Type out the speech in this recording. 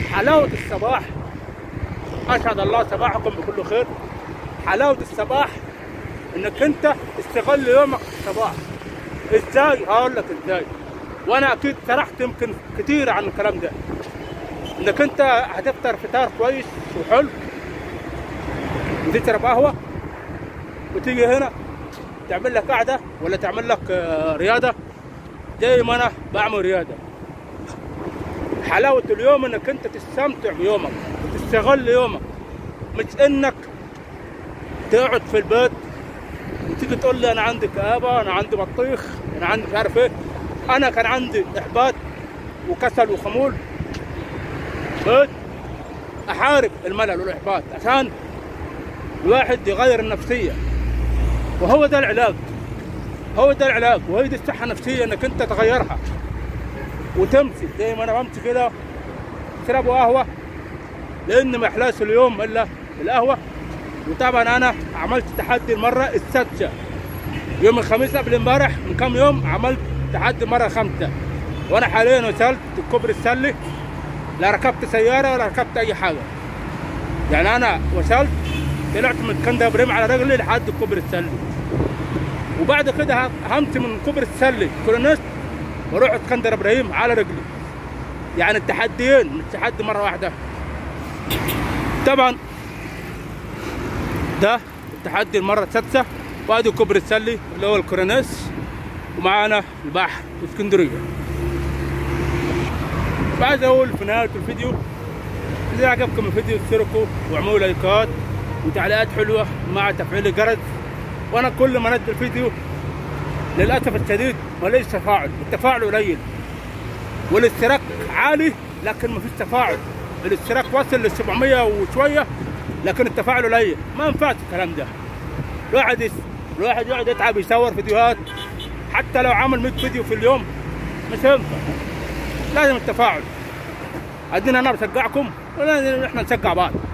حلاوه الصباح اسعد الله صباحكم بكل خير حلاوه الصباح انك انت تستغل يومك الصباح ازاي هقول لك ازاي وانا اكيد شرحت يمكن كتير عن الكلام ده انك انت هتفطر فطار كويس وحلو وتشرب قهوه وتيجي هنا تعمل لك قعده ولا تعمل لك آه، رياضه زي ما انا بعمل رياضه حلاوه اليوم انك انت تستمتع بيومك وتستغل يومك مش انك تقعد في البيت وتيجي تقول لي انا عندي كآبه انا عندي بطيخ انا عندي مش عارف ايه انا كان عندي احباط وكسل وخمول بقيت احارب الملل والاحباط عشان الواحد يغير النفسيه وهو ده العلاج هو ده العلاج وهي دي الصحه النفسيه انك انت تغيرها وتمشي زي ما انا بمشي كده تشربوا قهوه لان ما يحلاش اليوم الا القهوه وطبعا انا عملت تحدي المره السادسه يوم الخميس قبل امبارح من كام يوم عملت تحدي المره الخامسه وانا حاليا وصلت الكوبري السلي لا ركبت سياره ولا ركبت اي حاجه يعني انا وصلت طلعت من اسكندر بريم على رجلي لحد الكوبري السلي وبعد كده ه- همشي من كوبري السلي كورنيش واروح اسكندر ابراهيم على رجلي يعني التحديين مش تحدي مره واحده طبعا ده التحدي المره السادسه وادي كوبري السلي اللي هو الكورنيش ومعانا البحر في اسكندريه وعايز اقول في نهايه الفيديو اذا عجبكم الفيديو اشتركوا واعملوا لايكات وتعليقات حلوه مع تفعيل الجرس وانا كل ما انزل فيديو للاسف الشديد ماليش تفاعل التفاعل قليل والاشتراك عالي لكن مفيش تفاعل الاشتراك وصل لل 700 وشويه لكن التفاعل قليل ما ينفعش الكلام ده الواحد يس... الواحد يقعد يتعب يصور فيديوهات حتى لو عمل 100 فيديو في اليوم مش هينفع لازم التفاعل عايزين انا بشجعكم ولازم احنا نشجع بعض